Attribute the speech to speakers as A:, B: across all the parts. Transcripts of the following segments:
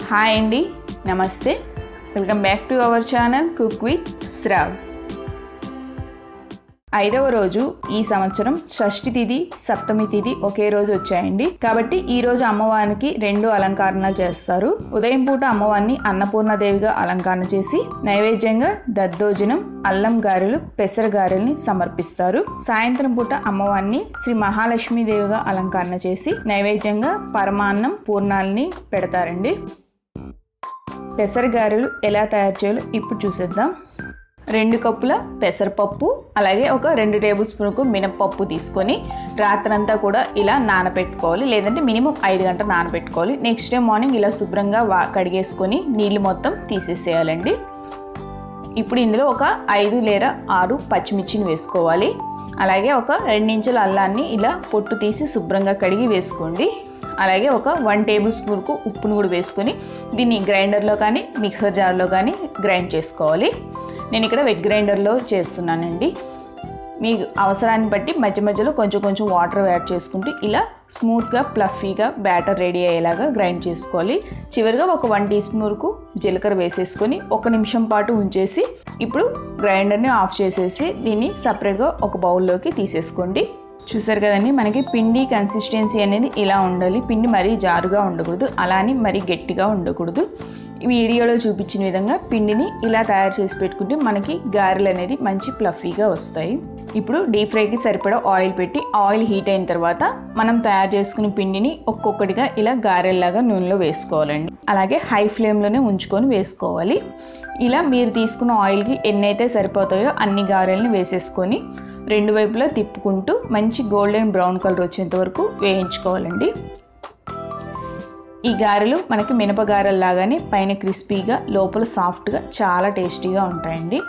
A: hi అండి నమస్తే welcome back to our channel cook with Shravs ఐదవ రోజు ఈ సంవత్సరం షష్ఠి తిథి సప్తమి తిథి ఒకే రోజు వచ్చాయండి కాబట్టి ఈ రోజు అమ్మవారికి రెండు అలంకరణలు చేస్తారు ఉదయం పూట అమ్మవారిని అన్నపూర్ణదేవిగా అలంకరణ చేసి నైవేద్యంగా దద్దోజనం అల్లం గారెలు పెసర గారెల్ని సమర్పిస్తారు సాయంత్రం పూట అమ్మవారిని శ్రీ మహాలక్ష్మీదేవిగా అలంకరణ చేసి నైవేద్యంగా పరమాన్నం పూర్ణాలని పెడతారండి పెసర గారెలు ఎలా తయారు చేయాలో ఇప్పుడు చూసేద్దాం రెండు కప్పుల పెసరపప్పు అలాగే ఒక రెండు టేబుల్ స్పూన్కు మినపప్పు తీసుకొని రాత్రంతా కూడా ఇలా నానబెట్టుకోవాలి లేదంటే మినిమం ఐదు గంటలు నానబెట్టుకోవాలి నెక్స్ట్ డే మార్నింగ్ ఇలా శుభ్రంగా వా కడిగేసుకొని నీళ్ళు మొత్తం తీసేసేయాలండి ఇప్పుడు ఇందులో ఒక ఐదు లేదా ఆరు పచ్చిమిర్చిని వేసుకోవాలి అలాగే ఒక రెండించుల అల్లాన్ని ఇలా పొట్టు తీసి శుభ్రంగా కడిగి వేసుకోండి అలాగే ఒక వన్ టేబుల్ స్పూన్కు ఉప్పును కూడా వేసుకొని దీన్ని గ్రైండర్లో కానీ మిక్సర్ జార్లో కానీ గ్రైండ్ చేసుకోవాలి నేను ఇక్కడ వెట్ గ్రైండర్లో చేస్తున్నానండి మీ అవసరాన్ని బట్టి మధ్య మధ్యలో కొంచెం కొంచెం వాటర్ యాడ్ చేసుకుంటూ ఇలా స్మూత్గా ప్లఫీగా బ్యాటర్ రెడీ అయ్యేలాగా గ్రైండ్ చేసుకోవాలి చివరిగా ఒక వన్ టీ స్పూన్ వరకు జీలకర్ర వేసేసుకొని ఒక నిమిషం పాటు ఉంచేసి ఇప్పుడు గ్రైండర్ని ఆఫ్ చేసేసి దీన్ని సపరేట్గా ఒక బౌల్లోకి తీసేసుకోండి చూసారు కదండి మనకి పిండి కన్సిస్టెన్సీ అనేది ఇలా ఉండాలి పిండి మరీ జారుగా ఉండకూడదు అలానే మరీ గట్టిగా ఉండకూడదు ఈ వీడియోలో చూపించిన విధంగా పిండిని ఇలా తయారు చేసి పెట్టుకుంటే మనకి గారెలు అనేది మంచి ప్లఫీగా వస్తాయి ఇప్పుడు డీప్ ఫ్రైకి సరిపడా ఆయిల్ పెట్టి ఆయిల్ హీట్ అయిన తర్వాత మనం తయారు చేసుకున్న పిండిని ఒక్కొక్కటిగా ఇలా గారెల్లాగా నూనెలో వేసుకోవాలండి అలాగే హై ఫ్లేమ్లోనే ఉంచుకొని వేసుకోవాలి ఇలా మీరు తీసుకున్న ఆయిల్కి ఎన్నైతే సరిపోతాయో అన్ని గారెల్ని వేసేసుకొని రెండు వైపులా తిప్పుకుంటూ మంచి గోల్డెన్ బ్రౌన్ కలర్ వచ్చేంత వరకు వేయించుకోవాలండి ఈ గారెలు మనకి మినప గారెలు లాగానే పైన క్రిస్పీగా లోపల సాఫ్ట్గా చాలా టేస్టీగా ఉంటాయండి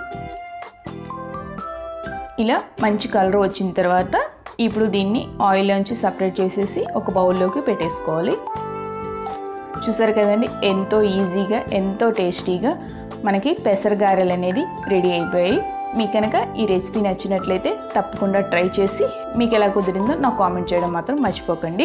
A: ఇలా మంచి కలర్ వచ్చిన తర్వాత ఇప్పుడు దీన్ని ఆయిల్ నుంచి సపరేట్ చేసేసి ఒక బౌల్లోకి పెట్టేసుకోవాలి చూసారు కదండి ఎంతో ఈజీగా ఎంతో టేస్టీగా మనకి పెసర గారెలు అనేది రెడీ అయిపోయాయి మీకు కనుక ఈ రెసిపీ నచ్చినట్లయితే తప్పకుండా ట్రై చేసి మీకు ఎలా కుదిరిందో నాకు కామెంట్ చేయడం మాత్రం మర్చిపోకండి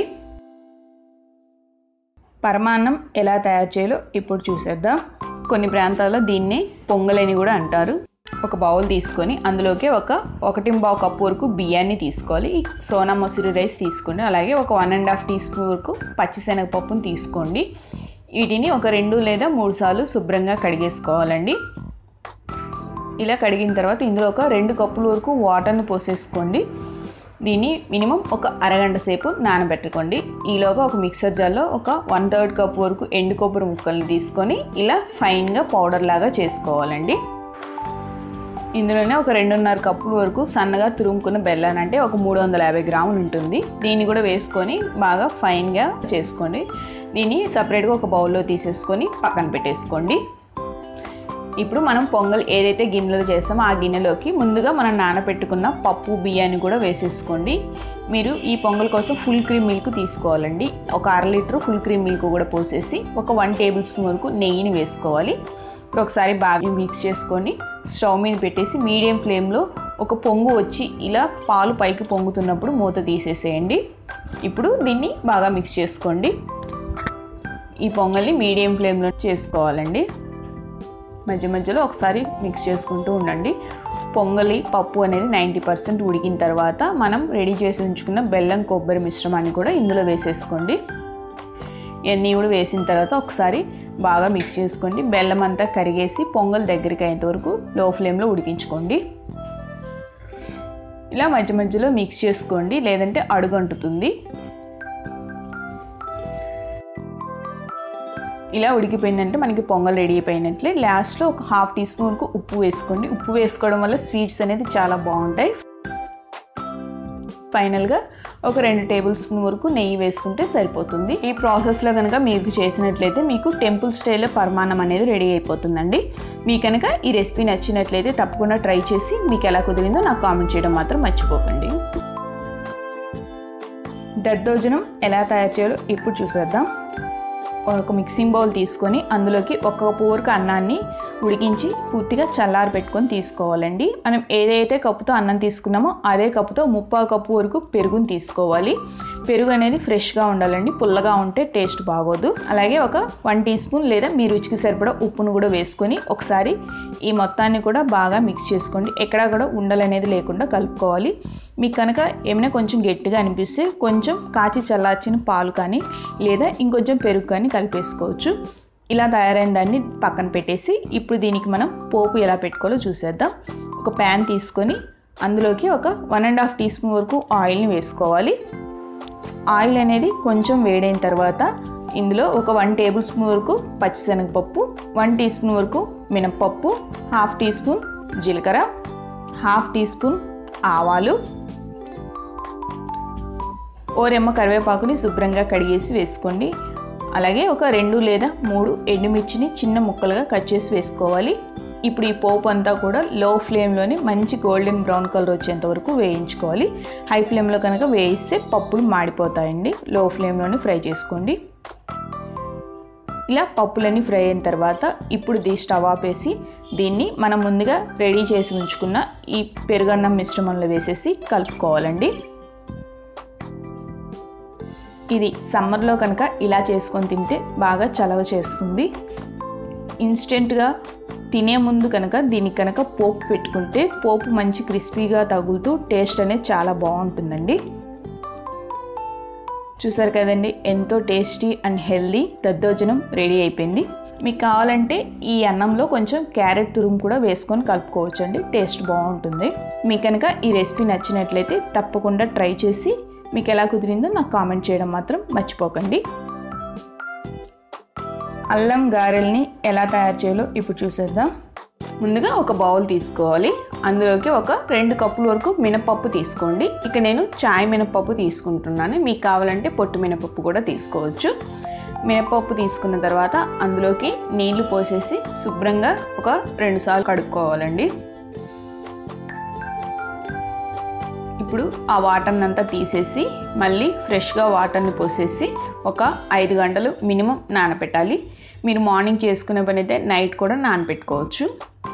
A: పరమాన్నం ఎలా తయారు చేయాలో ఇప్పుడు చూసేద్దాం కొన్ని ప్రాంతాల్లో దీన్ని పొంగలని కూడా అంటారు ఒక బౌల్ తీసుకొని అందులోకి ఒక ఒకటి పావు కప్పు వరకు బియ్యాన్ని తీసుకోవాలి సోనా మసూరి రైస్ తీసుకోండి అలాగే ఒక one and half teaspoon వరకు పచ్చిశనగపప్పును తీసుకోండి వీటిని ఒక రెండు లేదా మూడు సార్లు శుభ్రంగా కడిగేసుకోవాలండి ఇలా కడిగిన తర్వాత ఇందులో ఒక రెండు కప్పుల వరకు వాటర్ని పోసేసుకోండి దీన్ని మినిమం ఒక అరగంట సేపు నానబెట్టుకోండి ఈలోగా ఒక మిక్సర్ జార్లో ఒక వన్ థర్డ్ కప్ వరకు ఎండు కొబ్బరి ముక్కల్ని తీసుకొని ఇలా ఫైన్గా పౌడర్ లాగా చేసుకోవాలండి ఇందులోనే ఒక రెండున్నర కప్పుల వరకు సన్నగా తురుముకున్న బెల్లాన్ని అంటే ఒక మూడు వందల యాభై గ్రాములు ఉంటుంది దీన్ని కూడా వేసుకొని బాగా ఫైన్గా చేసుకోండి దీన్ని సపరేట్గా ఒక బౌల్లో తీసేసుకొని పక్కన పెట్టేసుకోండి ఇప్పుడు మనం పొంగల్ ఏదైతే గిన్నెలో చేస్తామో ఆ గిన్నెలోకి ముందుగా మనం నానబెట్టుకున్న పప్పు బియ్యాన్ని కూడా వేసేసుకోండి మీరు ఈ పొంగల్ కోసం ఫుల్ క్రీమ్ మిల్క్ తీసుకోవాలండి ఒక అర లీటర్ ఫుల్ క్రీమ్ మిల్క్ కూడా పోసేసి ఒక వన్ టేబుల్ స్పూన్ వరకు నెయ్యిని వేసుకోవాలి ఇప్పుడు ఒకసారి బాగా మిక్స్ చేసుకొని స్టవ్ మీద పెట్టేసి మీడియం ఫ్లేమ్లో ఒక పొంగు వచ్చి ఇలా పాలు పైకి పొంగుతున్నప్పుడు మూత తీసేసేయండి ఇప్పుడు దీన్ని బాగా మిక్స్ చేసుకోండి ఈ పొంగల్ని మీడియం ఫ్లేమ్లో చేసుకోవాలండి మధ్య మధ్యలో ఒకసారి మిక్స్ చేసుకుంటూ ఉండండి పొంగలి పప్పు అనేది నైంటీ పర్సెంట్ ఉడికిన తర్వాత మనం రెడీ చేసి ఉంచుకున్న బెల్లం కొబ్బరి మిశ్రమాన్ని కూడా ఇందులో వేసేసుకోండి ఇవన్నీ కూడా వేసిన తర్వాత ఒకసారి బాగా మిక్స్ చేసుకోండి బెల్లం అంతా కరిగేసి పొంగల్ దగ్గరికి అయ్యేంత వరకు లో ఫ్లేమ్లో ఉడికించుకోండి ఇలా మధ్య మధ్యలో మిక్స్ చేసుకోండి లేదంటే అడుగంటుతుంది ఇలా ఉడికిపోయిందంటే మనకి పొంగల్ రెడీ అయిపోయినట్లే లాస్ట్లో ఒక హాఫ్ టీ స్పూన్కు ఉప్పు వేసుకోండి ఉప్పు వేసుకోవడం వల్ల స్వీట్స్ అనేది చాలా బాగుంటాయి ఫైనల్గా ఒక రెండు టేబుల్ స్పూన్ వరకు నెయ్యి వేసుకుంటే సరిపోతుంది ఈ ప్రాసెస్లో కనుక మీకు చేసినట్లయితే మీకు టెంపుల్ స్టైల్లో పరమాన్నం అనేది రెడీ అయిపోతుందండి మీకు కనుక ఈ రెసిపీ నచ్చినట్లయితే తప్పకుండా ట్రై చేసి మీకు ఎలా కుదిరిందో నాకు కామెంట్ చేయడం మాత్రం మర్చిపోకండి దద్దోజనం ఎలా తయారు చేయాలో ఇప్పుడు చూసేద్దాం ఒక మిక్సింగ్ బౌల్ తీసుకొని అందులోకి ఒక కప్పు వరకు అన్నాన్ని ఉడికించి పూర్తిగా చల్లారి పెట్టుకొని తీసుకోవాలండి మనం ఏదైతే కప్పుతో అన్నం తీసుకున్నామో అదే కప్పుతో ముప్పా కప్పు వరకు పెరుగుని తీసుకోవాలి పెరుగు అనేది ఫ్రెష్గా ఉండాలండి పుల్లగా ఉంటే టేస్ట్ బాగోదు అలాగే ఒక వన్ టీ స్పూన్ లేదా మీ రుచికి సరిపడా ఉప్పును కూడా వేసుకొని ఒకసారి ఈ మొత్తాన్ని కూడా బాగా మిక్స్ చేసుకోండి ఎక్కడా కూడా ఉండలు అనేది లేకుండా కలుపుకోవాలి మీకు కనుక ఏమైనా కొంచెం గట్టిగా అనిపిస్తే కొంచెం కాచి చల్లార్చిన పాలు కానీ లేదా ఇంకొంచెం పెరుగు కానీ కలిపేసుకోవచ్చు ఇలా తయారైన దాన్ని పక్కన పెట్టేసి ఇప్పుడు దీనికి మనం పోపు ఎలా పెట్టుకోవాలో చూసేద్దాం ఒక ప్యాన్ తీసుకొని అందులోకి ఒక one and half teaspoon వరకు ఆయిల్ని వేసుకోవాలి ఆయిల్ అనేది కొంచెం వేడైన తర్వాత ఇందులో ఒక వన్ టేబుల్ స్పూన్ వరకు పచ్చిశనగపప్పు వన్ టీ స్పూన్ వరకు మినప్పప్పు హాఫ్ టీ స్పూన్ జీలకర్ర హాఫ్ టీ స్పూన్ ఆవాలు ఓరెమ్మ కరివేపాకుని శుభ్రంగా కడిగేసి వేసుకోండి అలాగే ఒక రెండు లేదా మూడు ఎండుమిర్చిని చిన్న ముక్కలుగా కట్ చేసి వేసుకోవాలి ఇప్పుడు ఈ పోపు అంతా కూడా లో ఫ్లేమ్లోనే మంచి గోల్డెన్ బ్రౌన్ కలర్ వచ్చేంత వరకు వేయించుకోవాలి హై ఫ్లేమ్లో కనుక వేయిస్తే పప్పులు మాడిపోతాయండి లో ఫ్లేమ్లోనే ఫ్రై చేసుకోండి ఇలా పప్పులన్నీ ఫ్రై అయిన తర్వాత ఇప్పుడు దీ స్టవ్ ఆపేసి దీన్ని మనం ముందుగా రెడీ చేసి ఉంచుకున్న ఈ పెరుగన్నం మిశ్రమంలో వేసేసి కలుపుకోవాలండి ఇది సమ్మర్లో కనుక ఇలా చేసుకొని తింటే బాగా చలవ చేస్తుంది ఇన్స్టెంట్గా తినే ముందు కనుక దీనికి కనుక పోపు పెట్టుకుంటే పోపు మంచి క్రిస్పీగా తగులుతూ టేస్ట్ అనేది చాలా బాగుంటుందండి చూసారు కదండి ఎంతో టేస్టీ అండ్ హెల్దీ దద్దోజనం రెడీ అయిపోయింది మీకు కావాలంటే ఈ అన్నంలో కొంచెం క్యారెట్ తురుము కూడా వేసుకొని కలుపుకోవచ్చు అండి టేస్ట్ బాగుంటుంది మీకు కనుక ఈ రెసిపీ నచ్చినట్లయితే తప్పకుండా ట్రై చేసి మీకు ఎలా కుదిరిందో నాకు కామెంట్ చేయడం మాత్రం మర్చిపోకండి అల్లం గారెల్ని ఎలా తయారు చేయాలో ఇప్పుడు చూసేద్దాం ముందుగా ఒక బౌల్ తీసుకోవాలి అందులోకి ఒక రెండు కప్పుల వరకు మినపప్పు తీసుకోండి ఇక నేను చాయ్ మినపప్పు తీసుకుంటున్నాను మీకు కావాలంటే పొట్టు మినపప్పు కూడా తీసుకోవచ్చు మినపప్పు తీసుకున్న తర్వాత అందులోకి నీళ్లు పోసేసి శుభ్రంగా ఒక రెండు సార్లు కడుక్కోవాలండి ఇప్పుడు ఆ వాటర్ని అంతా తీసేసి మళ్ళీ ఫ్రెష్గా వాటర్ని పోసేసి ఒక ఐదు గంటలు మినిమం నానపెట్టాలి మీరు మార్నింగ్ చేసుకునే పని అయితే నైట్ కూడా నానపెట్టుకోవచ్చు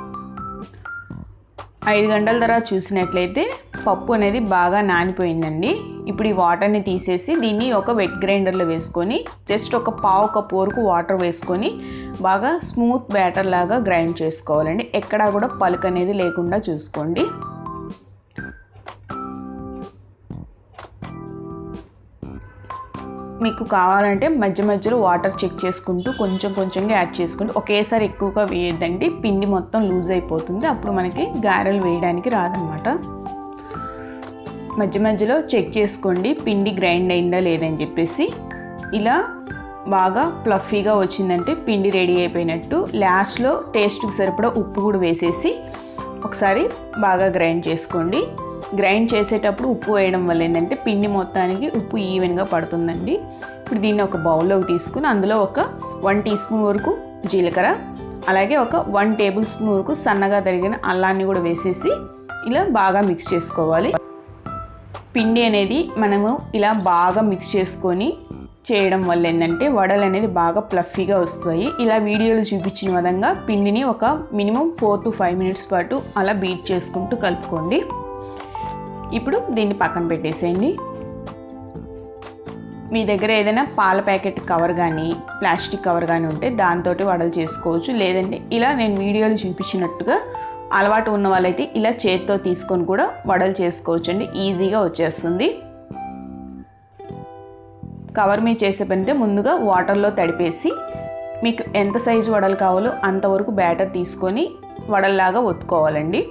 A: ఐదు గంటల తర్వాత చూసినట్లయితే పప్పు అనేది బాగా నానిపోయిందండి ఇప్పుడు ఈ వాటర్ని తీసేసి దీన్ని ఒక వెట్ గ్రైండర్లో వేసుకొని జస్ట్ ఒక పావు కప్ వరకు వాటర్ వేసుకొని బాగా స్మూత్ బ్యాటర్ లాగా గ్రైండ్ చేసుకోవాలండి ఎక్కడా కూడా పలుకు అనేది లేకుండా చూసుకోండి మీకు కావాలంటే మధ్య మధ్యలో వాటర్ చెక్ చేసుకుంటూ కొంచెం కొంచెంగా యాడ్ చేసుకుంటూ ఒకేసారి ఎక్కువగా వేయద్దండి పిండి మొత్తం లూజ్ అయిపోతుంది అప్పుడు మనకి గారెలు వేయడానికి రాదనమాట మధ్య మధ్యలో చెక్ చేసుకోండి పిండి గ్రైండ్ అయిందా లేదని చెప్పేసి ఇలా బాగా ప్లఫీగా వచ్చిందంటే పిండి రెడీ అయిపోయినట్టు లాస్ట్లో టేస్ట్కి సరిపడా ఉప్పు కూడా వేసేసి ఒకసారి బాగా గ్రైండ్ చేసుకోండి గ్రైండ్ చేసేటప్పుడు ఉప్పు వేయడం వల్ల ఏంటంటే పిండి మొత్తానికి ఉప్పు ఈవెన్గా పడుతుందండి ఇప్పుడు దీన్ని ఒక బౌల్లోకి తీసుకుని అందులో ఒక వన్ టీ స్పూన్ వరకు జీలకర్ర అలాగే ఒక వన్ టేబుల్ స్పూన్ వరకు సన్నగా తరిగిన అల్లాన్ని కూడా వేసేసి ఇలా బాగా మిక్స్ చేసుకోవాలి పిండి అనేది మనము ఇలా బాగా మిక్స్ చేసుకొని చేయడం వల్ల ఏంటంటే వడలు అనేది బాగా ప్లఫీగా వస్తాయి ఇలా వీడియోలో చూపించిన విధంగా పిండిని ఒక minimum four to five minutes పాటు అలా బీట్ చేసుకుంటూ కలుపుకోండి ఇప్పుడు దీన్ని పక్కన పెట్టేసేయండి మీ దగ్గర ఏదైనా పాల ప్యాకెట్ కవర్ కానీ ప్లాస్టిక్ కవర్ కానీ ఉంటే దాంతో వడలు చేసుకోవచ్చు లేదంటే ఇలా నేను వీడియోలు చూపించినట్టుగా అలవాటు ఉన్న వాళ్ళైతే ఇలా చేతితో తీసుకొని కూడా వడలు చేసుకోవచ్చు అండి ఈజీగా వచ్చేస్తుంది కవర్ మీద చేసే పనితే ముందుగా వాటర్లో తడిపేసి మీకు ఎంత సైజు వడలు కావాలో అంతవరకు బ్యాటర్ తీసుకొని వడల్లాగా ఒత్తుకోవాలండి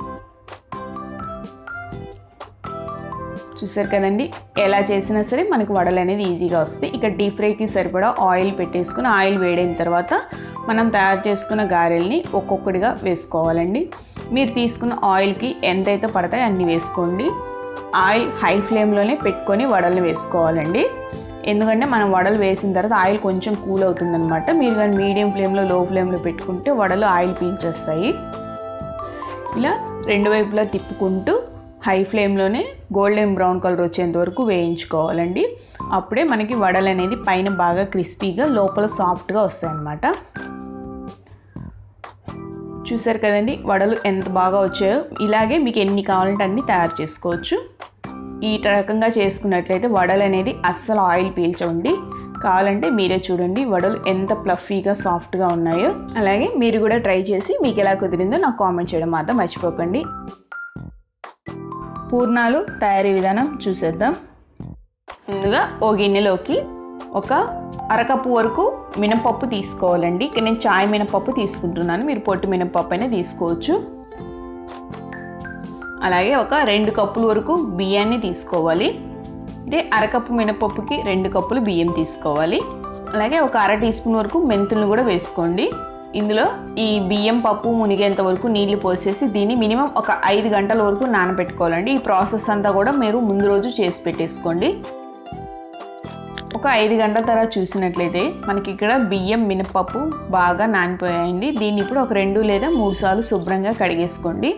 A: చూసారు కదండి ఎలా చేసినా సరే మనకు వడలు అనేది ఈజీగా వస్తాయి ఇక డీప్ ఫ్రైకి సరిపడా ఆయిల్ పెట్టేసుకుని ఆయిల్ వేడైన తర్వాత మనం తయారు చేసుకున్న గారెల్ని ఒక్కొక్కటిగా వేసుకోవాలండి మీరు తీసుకున్న ఆయిల్కి ఎంతైతే పడతాయో అన్ని వేసుకోండి ఆయిల్ హై ఫ్లేమ్లోనే పెట్టుకొని వడలు వేసుకోవాలండి ఎందుకంటే మనం వడలు వేసిన తర్వాత ఆయిల్ కొంచెం కూల్ అవుతుందన్నమాట మీరు కానీ మీడియం ఫ్లేమ్లో లో ఫ్లేమ్లో పెట్టుకుంటే వడలు ఆయిల్ పీల్చేస్తాయి ఇలా రెండు వైపులా తిప్పుకుంటూ హై ఫ్లేమ్లోనే గోల్డెన్ బ్రౌన్ కలర్ వచ్చేంత వరకు వేయించుకోవాలండి అప్పుడే మనకి వడలు అనేది పైన బాగా క్రిస్పీగా లోపల సాఫ్ట్గా వస్తాయన్నమాట చూసారు కదండి వడలు ఎంత బాగా వచ్చాయో ఇలాగే మీకు ఎన్ని కావాలంటే అన్ని తయారు చేసుకోవచ్చు ఈ రకంగా చేసుకున్నట్లయితే వడలు అనేది అస్సలు ఆయిల్ పీల్చండి కావాలంటే మీరే చూడండి వడలు ఎంత ప్లఫీగా సాఫ్ట్గా ఉన్నాయో అలాగే మీరు కూడా ట్రై చేసి మీకు ఎలా కుదిరిందో నాకు కామెంట్ చేయడం మాత్రం మర్చిపోకండి పూర్ణాలు తయారీ విధానం చూసేద్దాం ముందుగా ఓ గిన్నెలోకి ఒక అరకప్పు వరకు మినపప్పు తీసుకోవాలండి ఇక్కడ నేను చాయ్ మినపప్పు తీసుకుంటున్నాను మీరు పొట్టు మినపప్పు అయినా తీసుకోవచ్చు అలాగే ఒక రెండు కప్పుల వరకు బియ్యాన్ని తీసుకోవాలి ఇదే అరకప్పు మినపప్పుకి రెండు కప్పులు బియ్యం తీసుకోవాలి అలాగే ఒక అర టీ స్పూన్ వరకు మెంతులను కూడా వేసుకోండి ఇందులో ఈ బియ్యం పప్పు మునిగేంత వరకు నీళ్లు పోసేసి దీన్ని మినిమం ఒక ఐదు గంటల వరకు నానబెట్టుకోవాలండి ఈ ప్రాసెస్ అంతా కూడా మీరు ముందు రోజు చేసి పెట్టేసుకోండి ఒక ఐదు గంటల తర్వాత చూసినట్లయితే మనకి ఇక్కడ బియ్యం మినపప్పు బాగా నానిపోయాయండి దీన్ని ఇప్పుడు ఒక రెండు లేదా మూడు సార్లు శుభ్రంగా కడిగేసుకోండి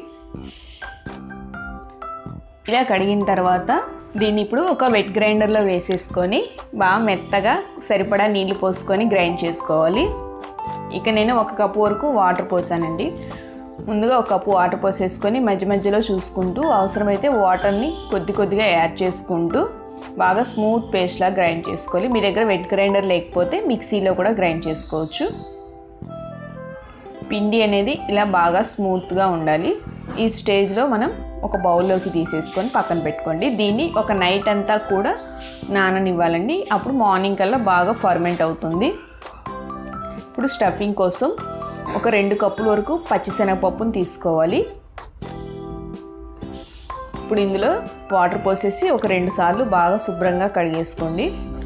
A: ఇలా కడిగిన తర్వాత దీన్ని ఇప్పుడు ఒక వెట్ గ్రైండర్లో వేసేసుకొని బాగా మెత్తగా సరిపడా నీళ్లు పోసుకొని గ్రైండ్ చేసుకోవాలి ఇక నేను ఒక కప్పు వరకు వాటర్ పోసానండి ముందుగా ఒక కప్పు వాటర్ పోసేసుకొని మధ్య మధ్యలో చూసుకుంటూ అవసరమైతే వాటర్ని కొద్ది కొద్దిగా యాడ్ చేసుకుంటూ బాగా స్మూత్ పేస్ట్లా గ్రైండ్ చేసుకోవాలి మీ దగ్గర వెట్ గ్రైండర్ లేకపోతే మిక్సీలో కూడా గ్రైండ్ చేసుకోవచ్చు పిండి అనేది ఇలా బాగా స్మూత్గా ఉండాలి ఈ స్టేజ్లో మనం ఒక బౌల్లోకి తీసేసుకొని పక్కన పెట్టుకోండి దీన్ని ఒక నైట్ అంతా కూడా నాననివ్వాలండి అప్పుడు మార్నింగ్ కల్లా బాగా ఫర్మెంట్ అవుతుంది ఇప్పుడు స్టఫింగ్ కోసం ఒక రెండు కప్పుల వరకు పచ్చిశనగపప్పును తీసుకోవాలి ఇప్పుడు ఇందులో వాటర్ పోసేసి ఒక రెండు సార్లు బాగా శుభ్రంగా కడిగేసుకోండి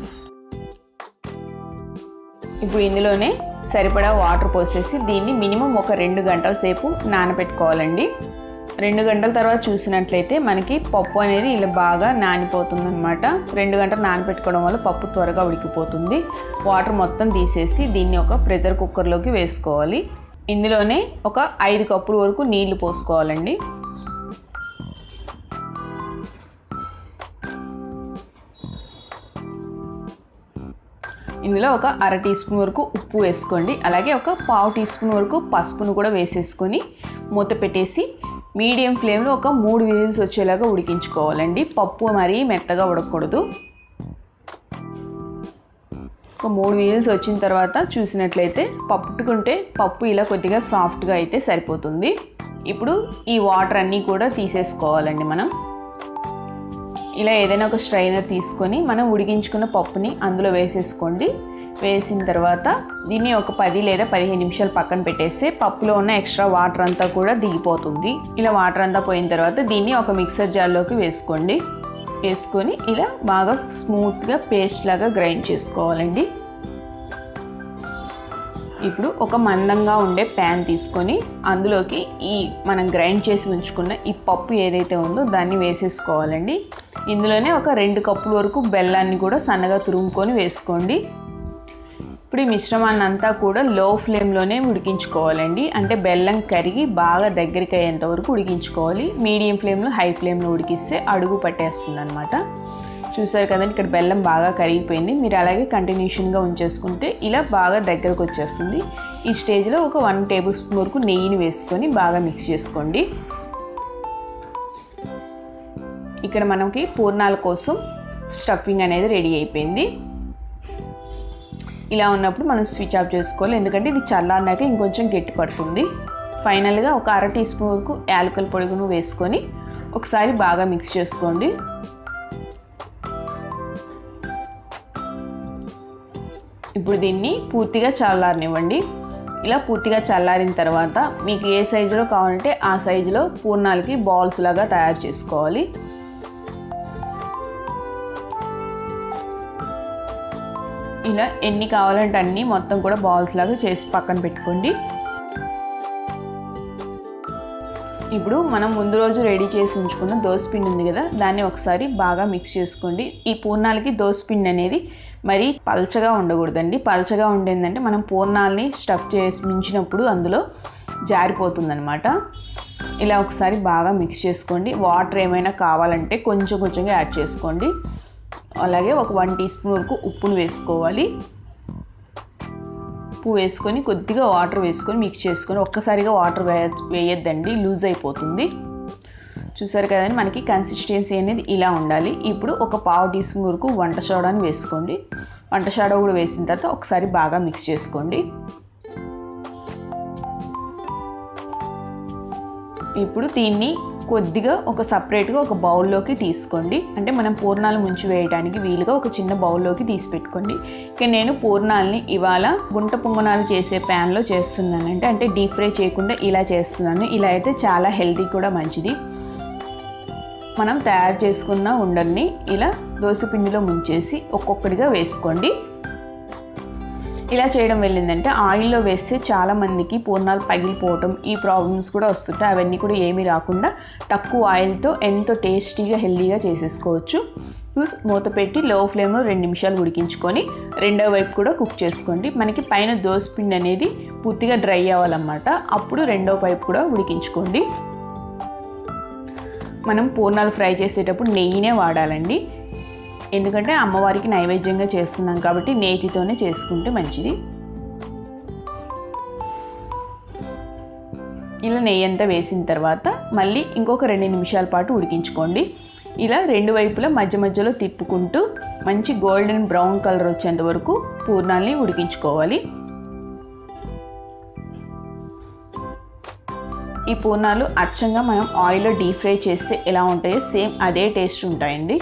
A: ఇప్పుడు ఇందులోనే సరిపడా వాటర్ పోసేసి దీన్ని మినిమం ఒక రెండు గంటల సేపు నానబెట్టుకోవాలండి రెండు గంటల తర్వాత చూసినట్లయితే మనకి పప్పు అనేది ఇలా బాగా నానిపోతుంది అనమాట రెండు గంటలు నానబెట్టుకోవడం వల్ల పప్పు త్వరగా ఉడికిపోతుంది వాటర్ మొత్తం తీసేసి దీన్ని ఒక ప్రెషర్ కుక్కర్లోకి వేసుకోవాలి ఇందులోనే ఒక ఐదు కప్పుల వరకు నీళ్లు పోసుకోవాలండి ఇందులో ఒక అర టీ స్పూన్ వరకు ఉప్పు వేసుకోండి అలాగే ఒక పావు టీ స్పూన్ వరకు పసుపును కూడా వేసేసుకొని మూత పెట్టేసి మీడియం ఫ్లేమ్లో ఒక మూడు విజిల్స్ వచ్చేలాగా ఉడికించుకోవాలండి పప్పు మరీ మెత్తగా ఉడకకూడదు ఒక మూడు విజిల్స్ వచ్చిన తర్వాత చూసినట్లయితే పప్పుట్టుకుంటే పప్పు ఇలా కొద్దిగా సాఫ్ట్గా అయితే సరిపోతుంది ఇప్పుడు ఈ వాటర్ అన్నీ కూడా తీసేసుకోవాలండి మనం ఇలా ఏదైనా ఒక స్ట్రైనర్ తీసుకొని మనం ఉడికించుకున్న పప్పుని అందులో వేసేసుకోండి వేసిన తర్వాత దీన్ని ఒక పది లేదా పదిహేను నిమిషాలు పక్కన పెట్టేస్తే పప్పులో ఉన్న ఎక్స్ట్రా వాటర్ అంతా కూడా దిగిపోతుంది ఇలా వాటర్ అంతా పోయిన తర్వాత దీన్ని ఒక మిక్సర్ జార్లోకి వేసుకోండి వేసుకొని ఇలా బాగా స్మూత్గా పేస్ట్ లాగా గ్రైండ్ చేసుకోవాలండి ఇప్పుడు ఒక మందంగా ఉండే ప్యాన్ తీసుకొని అందులోకి ఈ మనం గ్రైండ్ చేసి ఉంచుకున్న ఈ పప్పు ఏదైతే ఉందో దాన్ని వేసేసుకోవాలండి ఇందులోనే ఒక రెండు కప్పుల వరకు బెల్లాన్ని కూడా సన్నగా తురుముకొని వేసుకోండి ఇప్పుడు ఈ మిశ్రమాన్ని అంతా కూడా లో ఫ్లేమ్లోనే ఉడికించుకోవాలండి అంటే బెల్లం కరిగి బాగా దగ్గరికి అయ్యేంత వరకు ఉడికించుకోవాలి మీడియం ఫ్లేమ్లో హై ఫ్లేమ్లో ఉడికిస్తే అడుగు పట్టేస్తుంది అనమాట చూసారు కదండి ఇక్కడ బెల్లం బాగా కరిగిపోయింది మీరు అలాగే కంటిన్యూషన్గా ఉంచేసుకుంటే ఇలా బాగా దగ్గరకు వచ్చేస్తుంది ఈ స్టేజ్లో ఒక వన్ టేబుల్ స్పూన్ వరకు నెయ్యిని వేసుకొని బాగా మిక్స్ చేసుకోండి ఇక్కడ మనకి పూర్ణాల కోసం స్టఫింగ్ అనేది రెడీ అయిపోయింది ఇలా ఉన్నప్పుడు మనం స్విచ్ ఆఫ్ చేసుకోవాలి ఎందుకంటే ఇది చల్లారినాక ఇంకొంచెం గట్టి పడుతుంది ఫైనల్గా ఒక అర టీ స్పూన్ వరకు యాలకుల పొడుగును వేసుకొని ఒకసారి బాగా మిక్స్ చేసుకోండి ఇప్పుడు దీన్ని పూర్తిగా చల్లారనివ్వండి ఇలా పూర్తిగా చల్లారిన తర్వాత మీకు ఏ సైజులో కావాలంటే ఆ సైజులో పూర్ణాలకి బాల్స్ లాగా తయారు చేసుకోవాలి ఇలా ఎన్ని కావాలంటే అన్ని మొత్తం కూడా బాల్స్ లాగా చేసి పక్కన పెట్టుకోండి ఇప్పుడు మనం ముందు రోజు రెడీ చేసి ఉంచుకున్న దోసపిండి ఉంది కదా దాన్ని ఒకసారి బాగా మిక్స్ చేసుకోండి ఈ పూర్ణాలకి దోసపిండి అనేది మరీ పల్చగా ఉండకూడదండి పల్చగా ఉండేందంటే మనం పూర్ణాలని స్టఫ్ చేసి మించినప్పుడు అందులో జారిపోతుందనమాట ఇలా ఒకసారి బాగా మిక్స్ చేసుకోండి వాటర్ ఏమైనా కావాలంటే కొంచెం కొంచెంగా యాడ్ చేసుకోండి అలాగే ఒక వన్ టీ స్పూన్ వరకు ఉప్పును వేసుకోవాలి ఉప్పు వేసుకొని కొద్దిగా వాటర్ వేసుకొని మిక్స్ చేసుకొని ఒక్కసారిగా వాటర్ వేయ వేయద్దండి లూజ్ అయిపోతుంది చూసారు కదండి మనకి కన్సిస్టెన్సీ అనేది ఇలా ఉండాలి ఇప్పుడు ఒక పావు టీ స్పూన్ వరకు వంట సోడాని వేసుకోండి వంట సోడా కూడా వేసిన తర్వాత ఒకసారి బాగా మిక్స్ చేసుకోండి ఇప్పుడు దీన్ని కొద్దిగా ఒక సపరేట్గా ఒక బౌల్లోకి తీసుకోండి అంటే మనం పూర్ణాలు ముంచి వేయడానికి వీలుగా ఒక చిన్న బౌల్లోకి తీసి పెట్టుకోండి ఇక నేను పూర్ణాలని ఇవాళ గుంట పొంగనాలు చేసే ప్యాన్లో చేస్తున్నాను అంటే అంటే డీప్ ఫ్రై చేయకుండా ఇలా చేస్తున్నాను ఇలా అయితే చాలా హెల్తీ కూడా మంచిది మనం తయారు చేసుకున్న ఉండల్ని ఇలా దోసపిండిలో ముంచేసి ఒక్కొక్కటిగా వేసుకోండి ఇలా చేయడం వెళ్ళిందంటే ఆయిల్లో వేస్తే చాలామందికి పూర్ణాలు పగిలిపోవటం ఈ ప్రాబ్లమ్స్ కూడా వస్తుంటాయి అవన్నీ కూడా ఏమీ రాకుండా తక్కువ ఆయిల్తో ఎంతో టేస్టీగా హెల్తీగా చేసేసుకోవచ్చు మూత పెట్టి లో ఫ్లేమ్లో రెండు నిమిషాలు ఉడికించుకొని రెండో వైపు కూడా కుక్ చేసుకోండి మనకి పైన దోసపిండి అనేది పూర్తిగా డ్రై అవ్వాలన్నమాట అప్పుడు రెండో వైపు కూడా ఉడికించుకోండి మనం పూర్ణాలు ఫ్రై చేసేటప్పుడు నెయ్యినే వాడాలండి ఎందుకంటే అమ్మవారికి నైవేద్యంగా చేస్తున్నాం కాబట్టి నేతితోనే చేసుకుంటే మంచిది ఇలా నెయ్యి అంతా వేసిన తర్వాత మళ్ళీ ఇంకొక రెండు నిమిషాల పాటు ఉడికించుకోండి ఇలా రెండు వైపులా మధ్య మధ్యలో తిప్పుకుంటూ మంచి గోల్డెన్ బ్రౌన్ కలర్ వచ్చేంత వరకు పూర్ణాలని ఉడికించుకోవాలి ఈ పూర్ణాలు అచ్చంగా మనం ఆయిల్లో డీప్ ఫ్రై చేస్తే ఎలా ఉంటాయో సేమ్ అదే టేస్ట్ ఉంటాయండి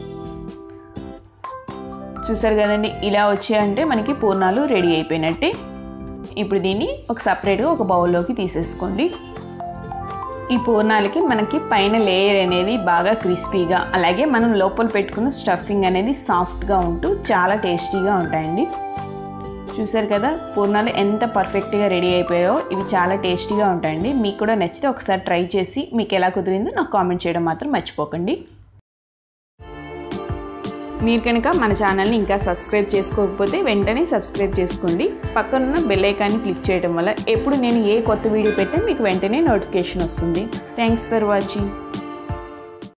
A: చూసారు కదండి ఇలా వచ్చాయంటే మనకి పూర్ణాలు రెడీ అయిపోయినట్టే ఇప్పుడు దీన్ని ఒక సపరేట్గా ఒక బౌల్లోకి తీసేసుకోండి ఈ పూర్ణాలకి మనకి పైన లేయర్ అనేది బాగా క్రిస్పీగా అలాగే మనం లోపల పెట్టుకున్న స్టఫింగ్ అనేది సాఫ్ట్గా ఉంటూ చాలా టేస్టీగా ఉంటాయండి చూసారు కదా పూర్ణాలు ఎంత పర్ఫెక్ట్గా రెడీ అయిపోయాయో ఇవి చాలా టేస్టీగా ఉంటాయండి మీకు కూడా నచ్చితే ఒకసారి ట్రై చేసి మీకు ఎలా కుదిరిందో నాకు కామెంట్ చేయడం మాత్రం మర్చిపోకండి మీరు కనుక మన ఛానల్ని ఇంకా సబ్స్క్రైబ్ చేసుకోకపోతే వెంటనే సబ్స్క్రైబ్ చేసుకోండి పక్కనున్న బెల్ ఐకాన్ని క్లిక్ చేయడం వల్ల ఎప్పుడు నేను ఏ కొత్త వీడియో పెట్టినా మీకు వెంటనే నోటిఫికేషన్ వస్తుంది థ్యాంక్స్ ఫర్ వాచింగ్